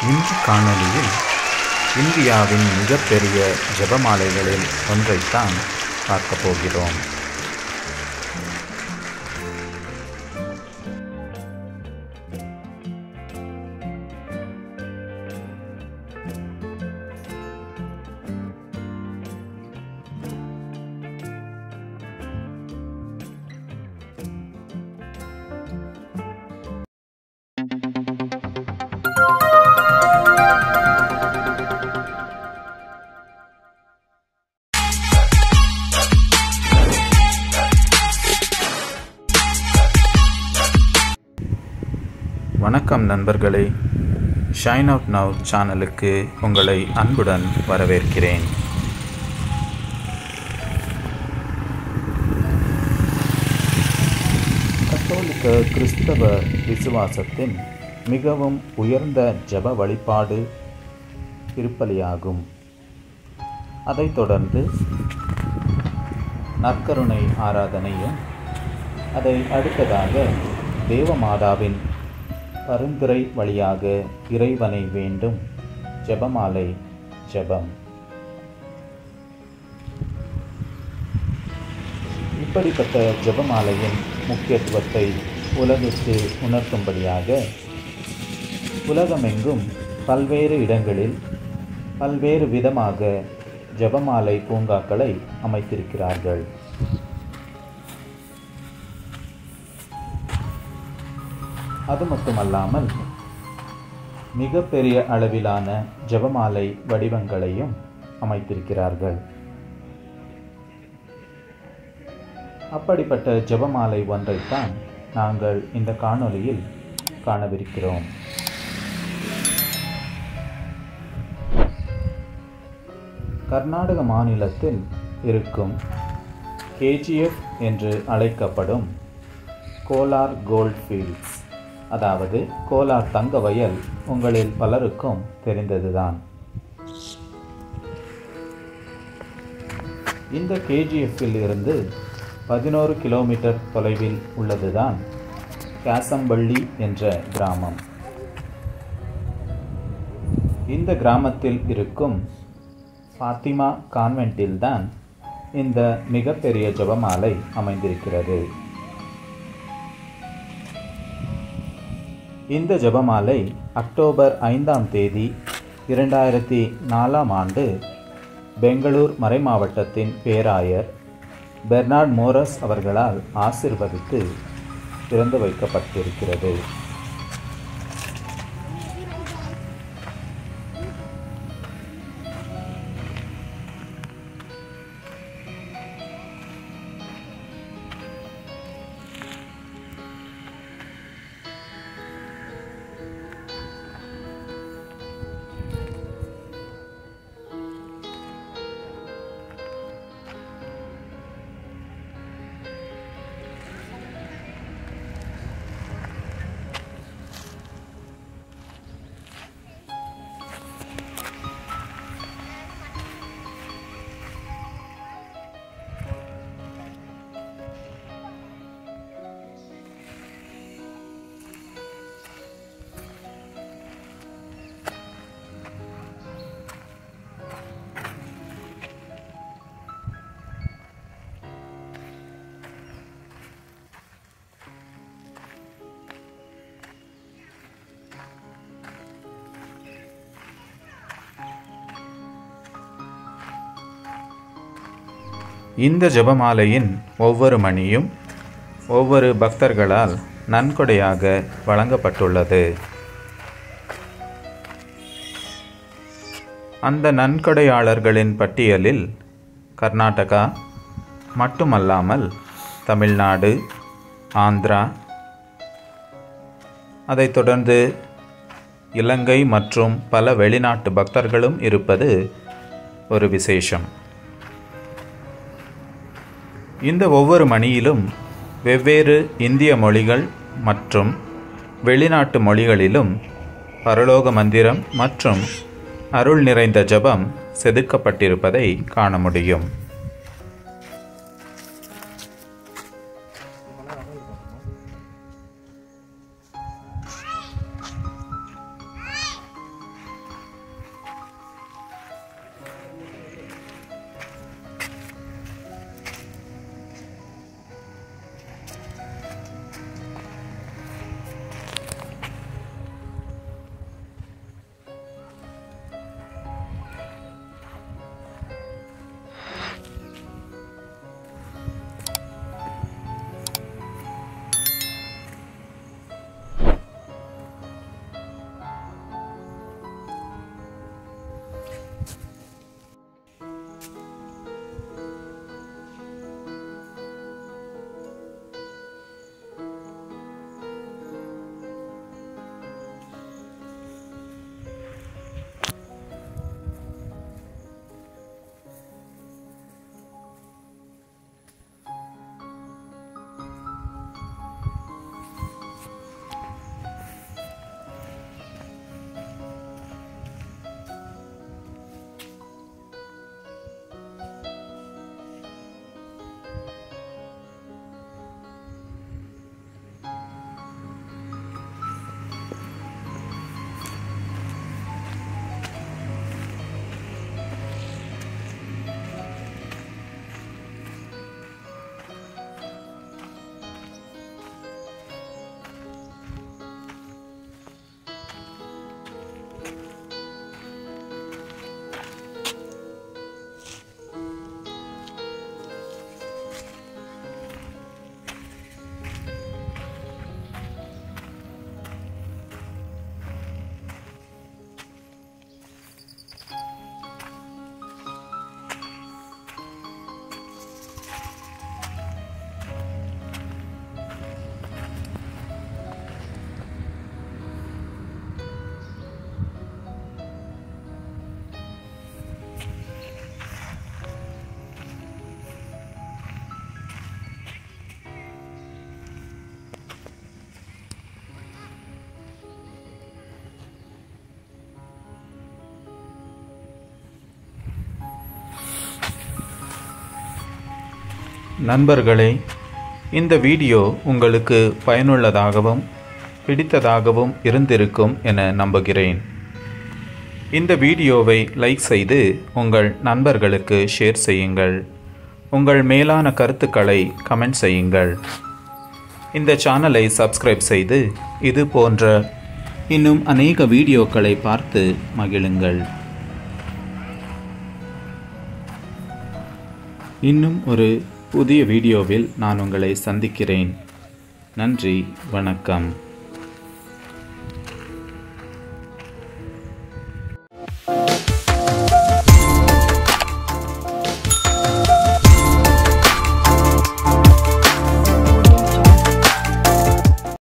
இன்று காணொளியில் இந்தியாவின் மிகப்பெரிய ஜெபமாலைகளில் ஒன்றைத்தான் பார்க்கப் போகிறோம் வணக்கம் நண்பர்களே ஷைன் அவுட் நவ் சேனலுக்கு உங்களை அன்புடன் வரவேற்கிறேன் கத்தோலிக்க கிறிஸ்தவ விசுவாசத்தின் மிகவும் உயர்ந்த ஜெப வழிபாடு திருப்பலியாகும் அதைத் தொடர்ந்து நற்கருணை ஆராதனையும் அதை அடுத்ததாக தேவமாதாவின் பரிந்துரை வழியாக இறைவனை வேண்டும் ஜெபமாலை ஜெபம் இப்படிப்பட்ட ஜெபமாலையின் முக்கியத்துவத்தை உலகிற்கு உணர்த்தும்படியாக உலகமெங்கும் பல்வேறு இடங்களில் பல்வேறு விதமாக ஜெபமாலை பூங்காக்களை அமைத்திருக்கிறார்கள் அது மட்டுமல்லாமல் மிகப்பெரிய அளவிலான ஜெபமாலை வடிவங்களையும் அமைத்திருக்கிறார்கள் அப்படிப்பட்ட ஜெபமாலை ஒன்றைத்தான் நாங்கள் இந்த காணொளியில் காணவிருக்கிறோம் கர்நாடக மாநிலத்தில் இருக்கும் கேஜிஎஃப் என்று அழைக்கப்படும் கோலார் கோல்ட் ஃபீல்ட்ஸ் அதாவது கோலார் தங்க வயல் உங்களில் பலருக்கும் தெரிந்ததுதான் இந்த கேஜிஎஃப்பில் இருந்து பதினோரு கிலோமீட்டர் தொலைவில் உள்ளதுதான் கேசம்பள்ளி என்ற கிராமம் இந்த கிராமத்தில் இருக்கும் ஃபாத்திமா கான்வென்ட்டில்தான் இந்த மிகப்பெரிய ஜபமாலை அமைந்திருக்கிறது இந்த ஜபமாலை அக்டோபர் ஐந்தாம் தேதி இரண்டாயிரத்தி நாலாம் ஆண்டு பெங்களூர் மறைமாவட்டத்தின் பேராயர் பெர்னார்ட் மோரஸ் அவர்களால் ஆசிர்வதித்து திறந்து வைக்கப்பட்டிருக்கிறது இந்த ஜெபமாலையின் ஒவ்வொரு மணியும் ஒவ்வொரு பக்தர்களால் நன்கொடையாக வழங்கப்பட்டுள்ளது அந்த நன்கொடையாளர்களின் பட்டியலில் கர்நாடகா மட்டுமல்லாமல் தமிழ்நாடு ஆந்திரா அதைத் தொடர்ந்து இலங்கை மற்றும் பல வெளிநாட்டு பக்தர்களும் இருப்பது ஒரு விசேஷம் இந்த ஒவ்வொரு மணியிலும் வெவ்வேறு இந்திய மொழிகள் மற்றும் வெளிநாட்டு மொழிகளிலும் பரலோக மந்திரம் மற்றும் அருள் நிறைந்த ஜெபம் செதுக்கப்பட்டிருப்பதை காண முடியும் நண்பர்களே இந்த வீடியோ உங்களுக்கு பயனுள்ளதாகவும் பிடித்ததாகவும் இருந்திருக்கும் என நம்புகிறேன் இந்த வீடியோவை லைக் செய்து உங்கள் நண்பர்களுக்கு ஷேர் செய்யுங்கள் உங்கள் மேலான கருத்துக்களை கமெண்ட் செய்யுங்கள் இந்த சேனலை சப்ஸ்கிரைப் செய்து இது போன்ற இன்னும் அநேக வீடியோக்களை பார்த்து மகிழுங்கள் இன்னும் ஒரு புதிய வீடியோவில் நான் உங்களை சந்திக்கிறேன் நன்றி வணக்கம்